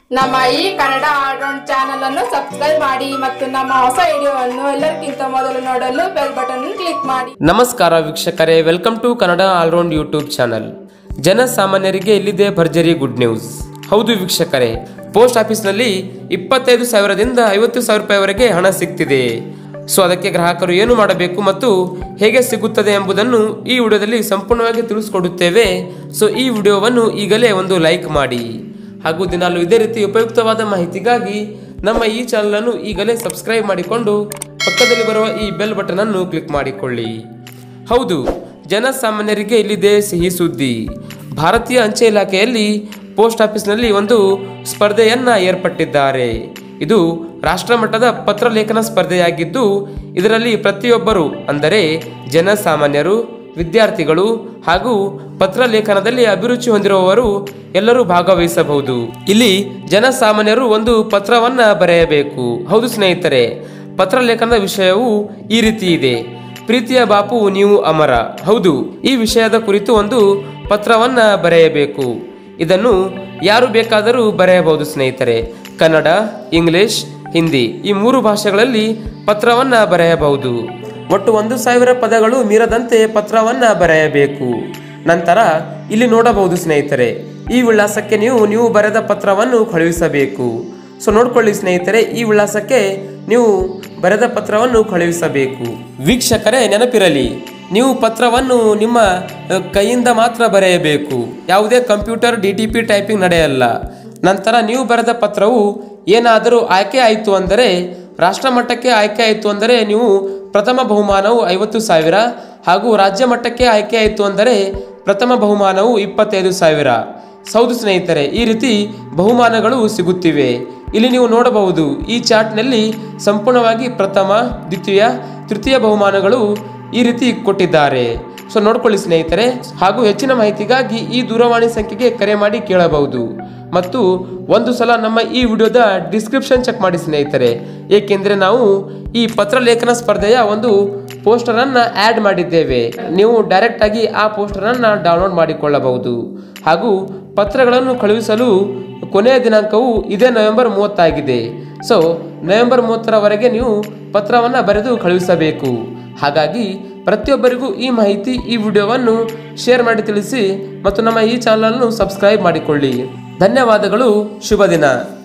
ನಮ್ಮ ಈ Kannada all round channel ಅನ್ನು ಸಬ್ಸ್ಕ್ರೈಬ್ ಮಾಡಿ ಮತ್ತು ನಮ್ಮ ಹೊಸ ವಿಡಿಯೋವನ್ನು ಎಲ್ಲರಿಗಿಂತ ಮೊದಲು ನೋಡಲು ಬೆಲ್ ಬಟನ್ ಕ್ಲಿಕ್ ಮಾಡಿ ನಮಸ್ಕಾರ ವೀಕ್ಷಕರೇ welcome to Kannada all round YouTube channel ಜನಸಾಮಾನ್ಯರಿಗೆ ಇಲ್ಲಿದೆ ಭರ್ಜರಿ ಗುಡ್ ನ್ಯೂಸ್ ಹೌದು ವೀಕ್ಷಕರೇ ಪೋಸ್ಟ್ ಆಫೀಸ್ನಲ್ಲಿ ಇಪ್ಪತ್ತೈದು ಸಾವಿರದಿಂದ ಐವತ್ತು ಸಾವಿರ ರೂಪಾಯಿವರೆಗೆ ಹಣ ಸಿಗ್ತಿದೆ ಸೊ ಅದಕ್ಕೆ ಗ್ರಾಹಕರು ಏನು ಮಾಡಬೇಕು ಮತ್ತು ಹೇಗೆ ಸಿಗುತ್ತದೆ ಎಂಬುದನ್ನು ಈ ವಿಡಿಯೋದಲ್ಲಿ ಸಂಪೂರ್ಣವಾಗಿ ತಿಳಿಸ್ಕೊಡುತ್ತೇವೆ ಸೊ ಈ ವಿಡಿಯೋವನ್ನು ಈಗಲೇ ಒಂದು ಲೈಕ್ ಮಾಡಿ ಹಾಗೂ ದಿನಾಲು ಇದೇ ರೀತಿ ಉಪಯುಕ್ತವಾದ ಮಾಹಿತಿಗಾಗಿ ನಮ್ಮ ಈ ಚಾನಲನ್ನು ಈಗಲೇ ಸಬ್ಸ್ಕ್ರೈಬ್ ಮಾಡಿಕೊಂಡು ಪಕ್ಕದಲ್ಲಿ ಬರುವ ಈ ಬೆಲ್ ಬಟನ್ ಅನ್ನು ಕ್ಲಿಕ್ ಮಾಡಿಕೊಳ್ಳಿ ಹೌದು ಜನಸಾಮಾನ್ಯರಿಗೆ ಇಲ್ಲಿದೆ ಸಿಹಿ ಸುದ್ದಿ ಭಾರತೀಯ ಅಂಚೆ ಇಲಾಖೆಯಲ್ಲಿ ಪೋಸ್ಟ್ ಆಫೀಸ್ನಲ್ಲಿ ಒಂದು ಸ್ಪರ್ಧೆಯನ್ನ ಏರ್ಪಟ್ಟಿದ್ದಾರೆ ಇದು ರಾಷ್ಟ್ರಮಟ್ಟದ ಪತ್ರಲೇಖನ ಸ್ಪರ್ಧೆಯಾಗಿದ್ದು ಇದರಲ್ಲಿ ಪ್ರತಿಯೊಬ್ಬರು ಅಂದರೆ ಜನಸಾಮಾನ್ಯರು ವಿದ್ಯಾರ್ಥಿಗಳು ಹಾಗೂ ಪತ್ರಲೇಖನದಲ್ಲಿ ಅಭಿರುಚಿ ಹೊಂದಿರುವವರು ಎಲ್ಲರೂ ಭಾಗವಹಿಸಬಹುದು ಇಲ್ಲಿ ಜನಸಾಮಾನ್ಯರು ಒಂದು ಪತ್ರವನ್ನ ಬರೆಯಬೇಕು ಹೌದು ಸ್ನೇಹಿತರೆ ಪತ್ರಲೇಖನದ ವಿಷಯವು ಈ ರೀತಿ ಇದೆ ಪ್ರೀತಿಯ ಬಾಪು ನೀವು ಅಮರ ಹೌದು ಈ ವಿಷಯದ ಕುರಿತು ಒಂದು ಪತ್ರವನ್ನ ಬರೆಯಬೇಕು ಇದನ್ನು ಯಾರು ಬೇಕಾದರೂ ಬರೆಯಬಹುದು ಸ್ನೇಹಿತರೆ ಕನ್ನಡ ಇಂಗ್ಲಿಷ್ ಹಿಂದಿ ಈ ಮೂರು ಭಾಷೆಗಳಲ್ಲಿ ಪತ್ರವನ್ನ ಬರೆಯಬಹುದು ಒಟ್ಟು ಒಂದು ಸಾವಿರ ಪದಗಳು ಮೀರದಂತೆ ಪತ್ರವನ್ನ ಬರೆಯಬೇಕು ನಂತರ ಇಲ್ಲಿ ನೋಡಬಹುದು ಸ್ನೇಹಿತರೆ ಈ ವಿಳಾಸಕ್ಕೆ ನೀವು ನೀವು ಬರೆದ ಪತ್ರವನ್ನು ಕಳುಹಿಸಬೇಕು ಸೊ ನೋಡ್ಕೊಳ್ಳಿ ಸ್ನೇಹಿತರೆ ಈ ವಿಳಾಸಕ್ಕೆ ನೀವು ಬರೆದ ಪತ್ರವನ್ನು ಕಳುಹಿಸಬೇಕು ವೀಕ್ಷಕರೇ ನೆನಪಿರಲಿ ನೀವು ಪತ್ರವನ್ನು ನಿಮ್ಮ ಅ, ಕೈಯಿಂದ ಮಾತ್ರ ಬರೆಯಬೇಕು ಯಾವುದೇ computer D T P typing ನಡೆಯಲ್ಲ ನಂತರ ನೀವು ಬರೆದ ಪತ್ರವು ಏನಾದರೂ ಆಯ್ಕೆ ಆಯಿತು ಅಂದರೆ ರಾಷ್ಟ್ರ ಮಟ್ಟಕ್ಕೆ ಆಯ್ಕೆ ಆಯಿತು ಅಂದರೆ ನೀವು ಪ್ರಥಮ ಬಹುಮಾನವು ಐವತ್ತು ಸಾವಿರ ಹಾಗೂ ರಾಜ್ಯ ಮಟ್ಟಕ್ಕೆ ಆಯ್ಕೆ ಆಯಿತು ಅಂದರೆ ಪ್ರಥಮ ಬಹುಮಾನವು ಇಪ್ಪತ್ತೈದು ಸಾವಿರ ಹೌದು ಸ್ನೇಹಿತರೆ ಈ ರೀತಿ ಬಹುಮಾನಗಳು ಸಿಗುತ್ತಿವೆ ಇಲ್ಲಿ ನೀವು ನೋಡಬಹುದು ಈ ಚಾರ್ಟ್ನಲ್ಲಿ ಸಂಪೂರ್ಣವಾಗಿ ಪ್ರಥಮ ದ್ವಿತೀಯ ತೃತೀಯ ಬಹುಮಾನಗಳು ಈ ರೀತಿ ಕೊಟ್ಟಿದ್ದಾರೆ ಸೊ ನೋಡ್ಕೊಳ್ಳಿ ಸ್ನೇಹಿತರೆ ಹಾಗೂ ಹೆಚ್ಚಿನ ಮಾಹಿತಿಗಾಗಿ ಈ ದೂರವಾಣಿ ಸಂಖ್ಯೆಗೆ ಕರೆ ಮಾಡಿ ಕೇಳಬಹುದು ಮತ್ತು ಒಂದು ಸಲ ನಮ್ಮ ಈ ವಿಡಿಯೋದ ಡಿಸ್ಕ್ರಿಪ್ಷನ್ ಚೆಕ್ ಮಾಡಿ ಸ್ನೇಹಿತರೆ ಏಕೆಂದರೆ ನಾವು ಈ ಪತ್ರಲೇಖನ ಸ್ಪರ್ಧೆಯ ಒಂದು ಪೋಸ್ಟರ್ ಅನ್ನ ಆಡ್ ಮಾಡಿದ್ದೇವೆ ನೀವು ಡೈರೆಕ್ಟ್ ಆಗಿ ಆ ಪೋಸ್ಟರ್ ಅನ್ನ ಡೌನ್ಲೋಡ್ ಮಾಡಿಕೊಳ್ಳಬಹುದು ಹಾಗೂ ಪತ್ರಗಳನ್ನು ಕಳುಹಿಸಲು ಕೊನೆಯ ದಿನಾಂಕವು ಇದೇ ನವೆಂಬರ್ ಮೂವತ್ತಾಗಿದೆ ಸೊ ನವೆಂಬರ್ ಮೂವತ್ತರವರೆಗೆ ನೀವು ಪತ್ರವನ್ನು ಬರೆದು ಕಳುಹಿಸಬೇಕು ಹಾಗಾಗಿ ಪ್ರತಿಯೊಬ್ಬರಿಗೂ ಈ ಮಾಹಿತಿ ಈ ವಿಡಿಯೋವನ್ನು ಶೇರ್ ಮಾಡಿ ತಿಳಿಸಿ ಮತ್ತು ನಮ್ಮ ಈ ಚಾನಲನ್ನು ಸಬ್ಸ್ಕ್ರೈಬ್ ಮಾಡಿಕೊಳ್ಳಿ ಧನ್ಯವಾದಗಳು ಶುಭ ದಿನ